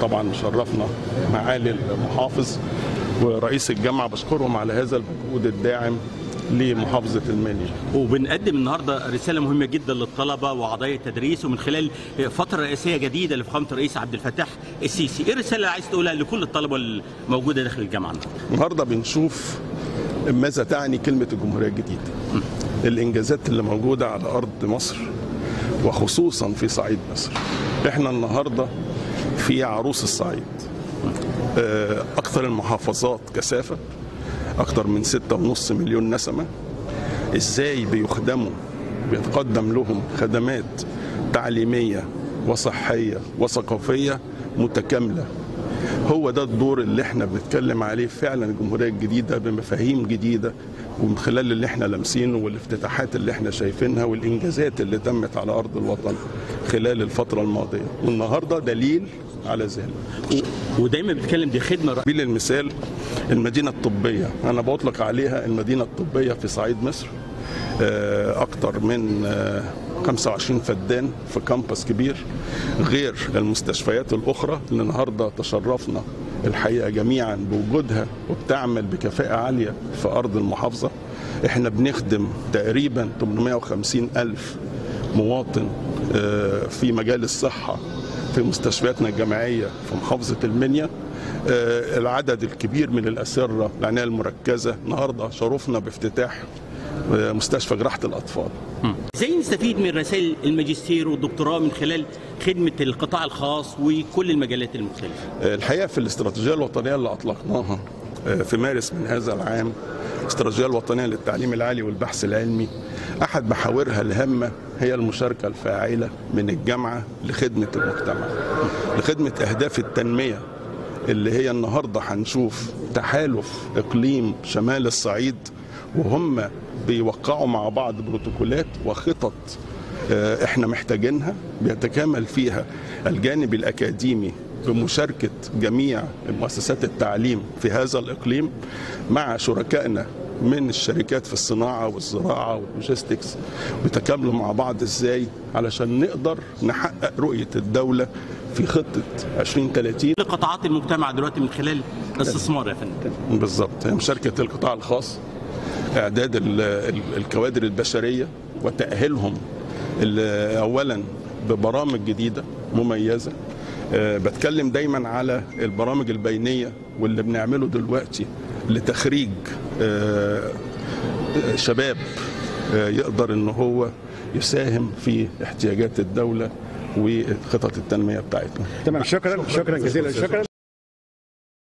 طبعا مشرفنا معالي المحافظ ورئيس الجامعه بشكرهم على هذا المجهود الداعم لمحافظه المنيا وبنقدم النهارده رساله مهمه جدا للطلبه واعضاء التدريس ومن خلال فتره رئاسيه جديده لفخامه الرئيس عبد الفتاح السيسي، ايه الرساله اللي عايز تقولها لكل الطلبه الموجوده داخل الجامعه النهارده؟ النهارده بنشوف ماذا تعني كلمه الجمهوريه الجديده الانجازات اللي موجوده على ارض مصر وخصوصا في صعيد مصر احنا النهارده في عروس الصعيد آه، اكثر المحافظات كثافه اكثر من ستة ونص مليون نسمه ازاي بيخدموا بيتقدم لهم خدمات تعليميه وصحيه وثقافيه متكامله هو ده الدور اللي احنا بنتكلم عليه فعلا الجمهوريه الجديده بمفاهيم جديده ومن خلال اللي احنا لامسينه والافتتاحات اللي احنا شايفينها والانجازات اللي تمت على ارض الوطن خلال الفتره الماضيه والنهارده دليل على ذلك ودايما بتتكلم دي خدمه رائعة. سبيل المثال المدينة الطبية أنا بطلق عليها المدينة الطبية في صعيد مصر آه، أكتر من آه، 25 فدان في كامبس كبير غير المستشفيات الأخرى اللي النهاردة تشرفنا الحقيقة جميعا بوجودها وبتعمل بكفاءة عالية في أرض المحافظة احنا بنخدم تقريبا 850 ألف مواطن آه، في مجال الصحة في مستشفياتنا الجامعية في محافظة المنيا آه، العدد الكبير من الأسرة العناية المركزة النهاردة شرفنا بافتتاح آه، مستشفى جراحة الأطفال ازاي نستفيد من رسائل الماجستير والدكتوراه من خلال خدمه القطاع الخاص وكل المجالات المختلفه؟ آه، الحقيقة في الاستراتيجية الوطنية اللي أطلقناها آه، في مارس من هذا العام الاستراتيجية الوطنية للتعليم العالي والبحث العلمي أحد محاورها الهامة هي المشاركة الفاعلة من الجامعة لخدمة المجتمع لخدمة أهداف التنمية اللي هي النهاردة هنشوف تحالف إقليم شمال الصعيد وهم بيوقعوا مع بعض بروتوكولات وخطط آه، احنا محتاجينها بيتكامل فيها الجانب الأكاديمي بمشاركة جميع مؤسسات التعليم في هذا الإقليم مع شركائنا من الشركات في الصناعة والزراعة واللوجيستكس بيتكاملوا مع بعض ازاي علشان نقدر نحقق رؤية الدولة في خطة 2030 لقطاعات المجتمع دلوقتي من خلال استثمار يا فندم. بالظبط هي مشاركة القطاع الخاص إعداد ال- ال- الكوادر البشرية وتأهيلهم ال- أولا ببرامج جديدة مميزة آه، بتكلم دايما على البرامج البينية واللي بنعمله دلوقتي لتخريج آه، آه، شباب آه، يقدر ان هو يساهم في احتياجات الدولة وخطط التنمية بتاعتنا تمام شكرا شكرا جزيلا شكرا